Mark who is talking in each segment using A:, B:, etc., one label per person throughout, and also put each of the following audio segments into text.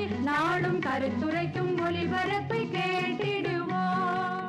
A: நாடும் கருத்துரைக்கும் ஒளிபரப்பை கேட்டிடுவோம்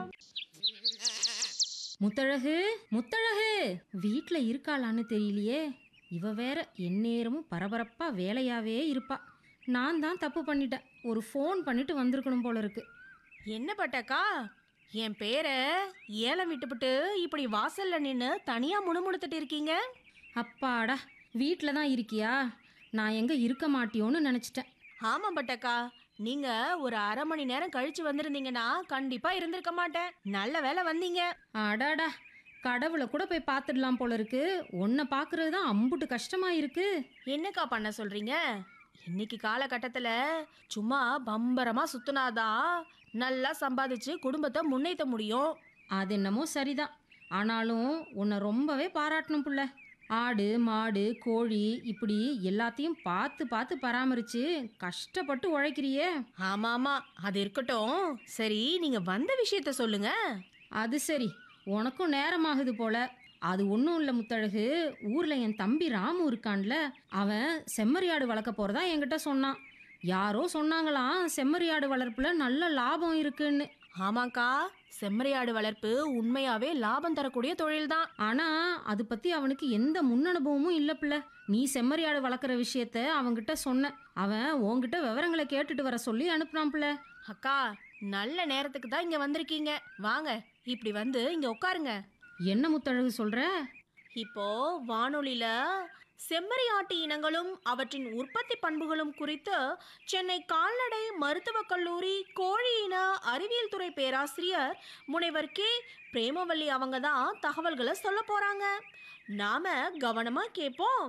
B: முத்தழகு முத்தழகு வீட்ல இருக்காளான்னு தெரியலையே இவ வேற எந்நேரமும் பரபரப்பா வேலையாவே இருப்பா நான் தான் தப்பு பண்ணிட்டேன் ஒரு ஃபோன் பண்ணிட்டு வந்திருக்கணும் போல இருக்கு
C: என்ன பட்டக்கா என் பேரை ஏலம் விட்டுப்புட்டு இப்படி வாசல்ல நின்று தனியா முணுமுணுத்துட்டு இருக்கீங்க
B: அப்பாடா வீட்ல தான் இருக்கியா நான் எங்க இருக்க மாட்டியோன்னு நினைச்சிட்டேன்
C: ஆமா பட்டக்கா நீங்க ஒரு அரை மணி நேரம் கழிச்சு வந்திருந்தீங்கன்னா கண்டிப்பா இருந்திருக்க மாட்டேன் நல்ல வேலை வந்தீங்க
B: அடாடா கடவுளை கூட போய் பார்த்துடலாம் போல இருக்கு உன்னை பார்க்கறது தான் அம்புட்டு கஷ்டமா இருக்கு
C: என்னக்கா பண்ண சொல்றீங்க இன்னைக்கு காலகட்டத்துல சும்மா பம்பரமா சுத்துனாதான் நல்லா சம்பாதிச்சு குடும்பத்தை முன்னேற்ற முடியும்
B: அது என்னமோ சரிதான் ஆனாலும் உன்னை ரொம்பவே பாராட்டணும் புள்ள ஆடு மாடு கோழி இப்படி எல்லாத்தையும் பார்த்து பார்த்து பராமரிச்சு கஷ்டப்பட்டு உழைக்கிறியே
C: ஆமா ஆமா அது இருக்கட்டும் சரி நீங்க வந்த விஷயத்த சொல்லுங்க
B: அது சரி உனக்கும் நேரமாகுது போல அது ஒன்றும் இல்லை முத்தழகு ஊரில் என் தம்பி ராமு இருக்கான்ல அவன் செம்மறியாடு வளர்க்க போகிறதா என்கிட்ட சொன்னான் யாரோ சொன்னாங்களாம் செம்மறியாடு வளர்ப்புல நல்ல லாபம் இருக்குன்னு
C: ஆமாக்கா செம்மறியாடு வளர்ப்பு உண்மையாவே லாபம் தரக்கூடிய தொழில்தான்
B: ஆனா அது பத்தி அவனுக்கு எந்த முன் அனுபவமும் இல்ல பிள்ளை நீ செம்மறியாடு வளர்க்குற விஷயத்த அவன்கிட்ட சொன்ன அவன் உன்கிட்ட விவரங்களை கேட்டுட்டு வர சொல்லி அனுப்புனான் பிள்ளை
C: அக்கா நல்ல நேரத்துக்கு தான் இங்க வந்திருக்கீங்க வாங்க இப்படி வந்து இங்க உட்காருங்க
B: என்ன முத்தழகு சொல்ற
C: இப்போ வானொலியில செம்மறி ஆட்டு இனங்களும் அவற்றின் உற்பத்தி பண்புகளும் குறித்து சென்னை கால்நடை மருத்துவக் கல்லூரி கோழி இன அறிவியல் துறை பேராசிரியர் முனைவர் கே பிரேமவல்லி அவங்க தான் தகவல்களை சொல்ல போறாங்க நாம கவனமா கேட்போம்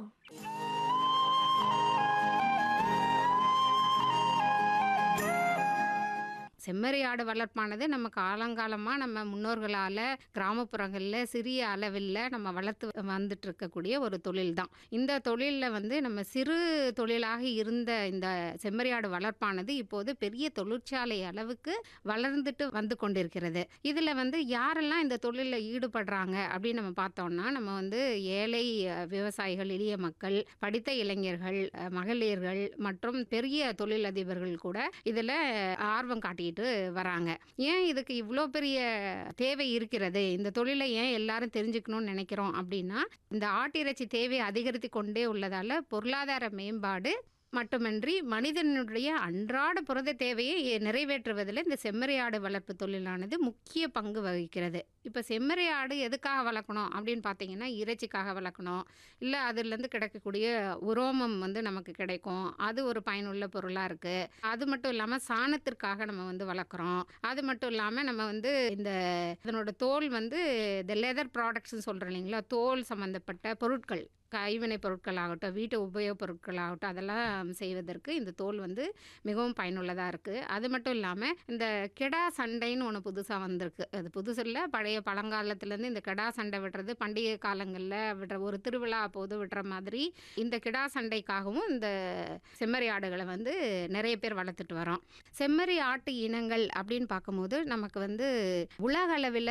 D: செம்மறி ஆடு வளர்ப்பானது நம்ம காலங்காலமாக நம்ம முன்னோர்களால் கிராமப்புறங்களில் சிறிய அளவில் நம்ம வளர்த்து வந்துட்டு இருக்கக்கூடிய ஒரு தொழில் தான் இந்த தொழிலில் வந்து நம்ம சிறு தொழிலாக இருந்த இந்த செம்மறி ஆடு வளர்ப்பானது இப்போது பெரிய தொழிற்சாலை அளவுக்கு வளர்ந்துட்டு வந்து கொண்டிருக்கிறது இதில் வந்து யாரெல்லாம் இந்த தொழிலில் ஈடுபடுறாங்க அப்படின்னு நம்ம பார்த்தோம்னா நம்ம வந்து ஏழை அஹ், விவசாயிகள் எளிய மக்கள் படித்த இளைஞர்கள் அஹ், மகளிர்கள் மற்றும் பெரிய தொழிலதிபர்கள் கூட இதில் ஆர்வம் காட்டிட்டு வராங்க ஏன் இதுக்கு இவ்வளோ பெரிய தேவை இருக்கிறது இந்த தொழிலை ஏன் எல்லாரும் தெரிஞ்சுக்கணும்னு நினைக்கிறோம் அப்படின்னா இந்த ஆட்டிறைச்சி தேவை அதிகரித்து கொண்டே உள்ளதால பொருளாதார மேம்பாடு மட்டுமின்றி மனிதனுடைய அன்றாட புரத தேவையை நிறைவேற்றுவதில் இந்த செம்மறியாடு வளர்ப்பு தொழிலானது முக்கிய பங்கு வகிக்கிறது இப்போ செம்மறியாடு எதுக்காக வளர்க்கணும் அப்படின்னு பார்த்தீங்கன்னா இறைச்சிக்காக வளர்க்கணும் இல்லை அதுலேருந்து கிடைக்கக்கூடிய உரோமம் வந்து நமக்கு கிடைக்கும் அது ஒரு பயனுள்ள பொருளாக இருக்குது அது மட்டும் இல்லாமல் சாணத்திற்காக நம்ம வந்து வளர்க்குறோம் அது மட்டும் இல்லாமல் நம்ம வந்து இந்த இதனோட தோல் வந்து இந்த லெதர் ப்ராடக்ட்ஸ்னு சொல்கிறோம் இல்லைங்களா தோல் சம்மந்தப்பட்ட பொருட்கள் கைவினை பொருட்களாகட்டும் வீட்டு உபயோகப் பொருட்களாகட்டும் அதெல்லாம் செய்வதற்கு இந்த தோல் வந்து மிகவும் பயனுள்ளதாக இருக்குது அது மட்டும் இல்லாமல் இந்த கெடா சண்டைன்னு ஒன்று புதுசாக வந்திருக்கு அது புதுசு இல்லை பழைய பழங்காலத்துலேருந்து இந்த கெடா சண்டை விடுறது பண்டிகை காலங்களில் விடுற ஒரு திருவிழா அப்போது விடுற மாதிரி இந்த கிடா சண்டைக்காகவும் இந்த செம்மறி ஆடுகளை வந்து நிறைய பேர் வளர்த்துட்டு வரோம் செம்மறி ஆட்டு இனங்கள் அப்படின்னு பார்க்கும்போது நமக்கு வந்து உலக அளவில்